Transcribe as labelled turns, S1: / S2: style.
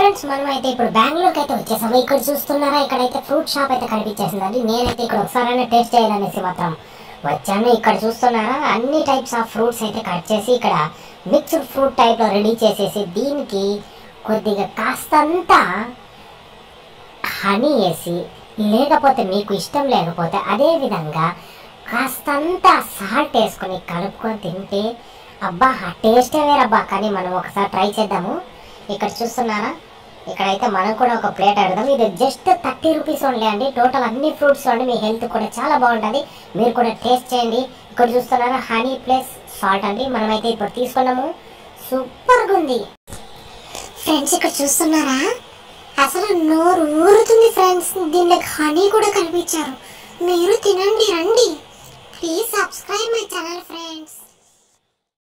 S1: friends మనం అయితే ఇప్పుడు బెంగళూరుకి అయితే వచ్చేసాము ఇక్కడ చూస్తున్నారా ఇక్కడైతే ఫ్రూట్ షాప్ అయితే కనిపించేసిందండి నేనైతే ఇక్కడ ఒకసారి టేస్ట్ చేయాలనేసి మాత్రం వచ్చాను ఇక్కడ చూస్తున్నారా అన్ని టైప్స్ ఆఫ్ ఫ్రూట్స్ అయితే కట్ చేసి ఇక్కడ మిక్స్డ్ ఫ్రూట్ టైప్లో రెడీ చేసేసి దీనికి కొద్దిగా కాస్తంత హనీ వేసి లేకపోతే మీకు ఇష్టం లేకపోతే అదే విధంగా కాస్తంత సాల్ట్ వేసుకొని కలుపుకొని తింటే అబ్బా ఆ టేస్టే వేరబ్బా కానీ మనం ఒకసారి ట్రై చేద్దాము ఇక్కడ చూస్తున్నారా ఇక్కడైతే మనం కూడా ఒక ప్లేట్ అడుగుదాం ఇది జస్ట్ థర్టీ రూపీస్ ఓన్లీ అండి టోటల్ అన్ని ఫ్రూట్స్ అండి మీ హెల్త్ కూడా చాలా బాగుంటుంది మీరు కూడా టేస్ట్ చేయండి ఇక్కడ చూస్తున్నారా హనీ ప్లస్ సాల్ట్ అండి మనమైతే ఇప్పుడు తీసుకున్నాము సూపర్గా ఉంది ఫ్రెండ్స్ ఇక్కడ చూస్తున్నారా అసలు నోరు ఊరుతుంది ఫ్రెండ్స్ దీనికి హనీ కూడా కనిపించారు మీరు తినండి రండి please subscribe my channel friends